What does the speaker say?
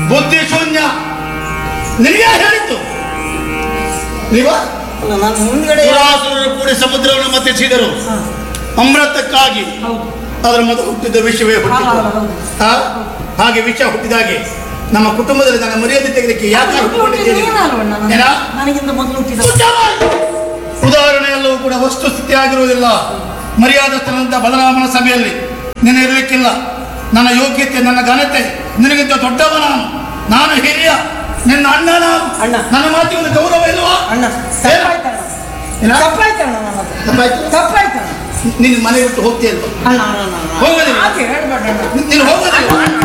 ಬುದ್ಧಿ ಶೂನ್ಯ ನಿನಗೆ ಹೇಳಿತ್ತು ನೀವಾ ಅಲ್ಲ ನಾನು ಮುಂದ್ಗಡೆ ಸುರಾಸುರರು ಕೂಡಿ ಸಮುದ್ರವನ್ನು ಮತ್ತಿಸಿದರು ಹಾ, ಅಮೃತಕ್ಕಾಗಿ ಹೌದು ಅದರ ಮೊದಲು ಹುಟ್ಟಿದ ವಿಷಯವೇ ಹುಟ್ಟಿತು ಹೌದು, ಹೌದು. ಆ? ಹಾಗೆ ವಿಷ ಹುಟ್ಟಿದಾಗೆ ನಮ್ಮ ಕುಟುಂಬದಲ್ಲಿ ನನ್ನ ಮರ್ಯಾದೆ ತೆಗೆದಕ್ಕೆ ಯಾಕೆ ಹುಟ್ಟಿಕೊಂಡಿದ್ದೇನೆ ನೀನಲ್ವಣ್ಣ ನಾನು- ಏನಾ? ನನಗಿಂತ ಮೊದಲು ಹುಟ್ಟಿದ ಉದಾಹರಣೆ ಎಲ್ಲವೂ ಕೂಡ ವಸ್ತು ಸ್ಥಿತಿ ಆಗಿರುವುದಿಲ್ಲ ಮರ್ಯಾದಸ್ಥನಂತ ಬಲರಾಮನ ಸಭೆಯಲ್ಲಿ ನೀನು ಇರಲಿಕ್ಕಿಲ್ಲ ನನ್ನ ಯೋಗ್ಯತೆ ನನ್ನ ಘನತೆ ನಿನಗಿಂತ ದೊಡ್ಡವ ನಾನು ನಾನು ಹಿರಿಯ ನಿನ್ನ ಅಣ್ಣ ನಾನು ಅಣ್ಣ. ನನ್ನ ಮಾತಿಗೆ ಒಂದು ಗೌರವ ಇಲ್ವಾ ಅಣ್ಣ ತಪ್ಪಾಯ್ತಣ್ಣ ಏನ? ತಪ್ಪಾಯ್ತಣ್ಣ ನನ್ನದು ತಪ್ಪಾಯ್ತು? ತಪ್ಪಾಯ್ತಣ್ಣ ನಿನ್ನ ಮನೆ ಬಿಟ್ಟು ಹೋಗ್ತೀಯಲ್ವ ಅಣ್ಣ ಅಣ್ಣ, ಅಣ್ಣ ಹೋಗೋದಿಲ್ಲ. ಹಾಗೆ ಹೇಳ್ಬೇಡ ಅಣ್ಣ ನೀನು ಹೋಗೋದಿಲ್ಲ